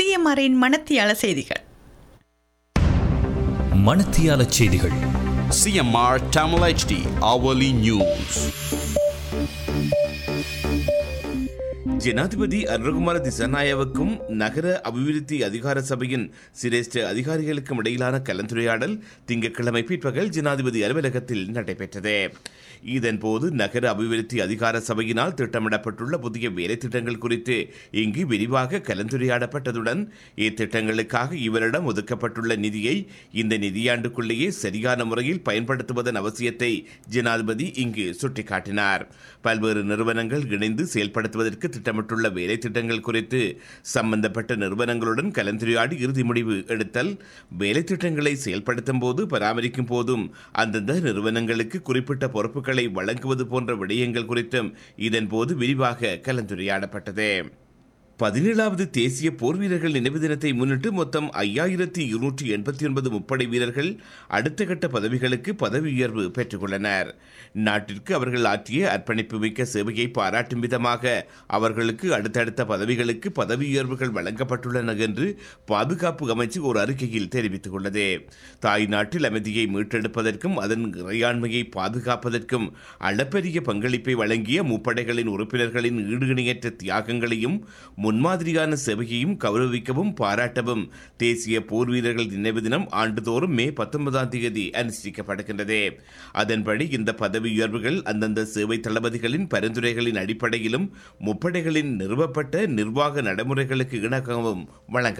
சிஎம்ஆரின் மணத்தியால செய்திகள் மணத்தியால செய்திகள் CMR Tamil HD hourly news. ஜனாதிபதி அருண்குமார திசாநாயவுக்கும் நகர அபிவிருத்தி அதிகார சபையின் சிரேஷ்ட அதிகாரிகளுக்கும் இடையிலான கலந்துரையாடல் திங்கட்கிழமை பிற்பகல் ஜனாதிபதி அலுவலகத்தில் நடைபெற்றது இதன்போது நகர அபிவிருத்தி அதிகார சபையினால் திட்டமிடப்பட்டுள்ள புதிய வேலை திட்டங்கள் குறித்து இங்கு விரிவாக கலந்துரையாடப்பட்டதுடன் இத்திட்டங்களுக்காக இவரிடம் ஒதுக்கப்பட்டுள்ள நிதியை இந்த நிதியாண்டுக்குள்ளேயே சரியான முறையில் பயன்படுத்துவதன் அவசியத்தை ஜனாதிபதி இங்கு சுட்டிக்காட்டினார் பல்வேறு நிறுவனங்கள் இணைந்து செயல்படுத்துவதற்கு திட்டமிட்டுள்ள வேலை திட்டங்கள் குறித்து சம்பந்தப்பட்ட நிறுவனங்களுடன் கலந்துரையாடி இறுதி முடிவு எடுத்தல் வேலை திட்டங்களை செயல்படுத்தும் போது பராமரிக்கும் போதும் அந்தந்த நிறுவனங்களுக்கு குறிப்பிட்ட பொறுப்புகளை வழங்குவது போன்ற விடயங்கள் குறித்தும் இதன்போது விரிவாக கலந்துரையாடப்பட்டது பதினேழாவது தேசிய போர் வீரர்கள் நினைவு தினத்தை முன்னிட்டு மொத்தம் ஐயாயிரத்தி இருநூற்றி எண்பத்தி ஒன்பது முப்படை வீரர்கள் அடுத்த கட்ட பதவிகளுக்கு பதவி உயர்வு பெற்றுக்கொண்டனர் நாட்டிற்கு அவர்கள் ஆற்றிய அர்ப்பணிப்பு மிக்க சேவையை பாராட்டும் விதமாக அவர்களுக்கு அடுத்தடுத்த பதவிகளுக்கு பதவி உயர்வுகள் வழங்கப்பட்டுள்ளன என்று பாதுகாப்பு அமைச்சு ஒரு அறிக்கையில் தெரிவித்துள்ளது தாய் நாட்டில் அமைதியை மீட்டெடுப்பதற்கும் அதன் இறையாண்மையை பாதுகாப்பதற்கும் அளப்பரிய பங்களிப்பை வழங்கிய முப்படைகளின் உறுப்பினர்களின் ஈடுகணையற்ற தியாகங்களையும் முன்மாதிரியான சேவையையும் கௌரவிக்கவும் பாராட்டவும் தேசிய போர் வீரர்கள் நினைவு தினம் ஆண்டுதோறும் மே பத்தொன்பதாம் தேதி அனுஷ்டிக்கப்படுகின்றது அதன்படி இந்த பதவி உயர்வுகள் அந்தந்த சேவை தளபதிகளின் பரிந்துரைகளின் அடிப்படையிலும் முப்படைகளின் நிறுவப்பட்ட நிர்வாக நடைமுறைகளுக்கு இணக்கவும் வழங்க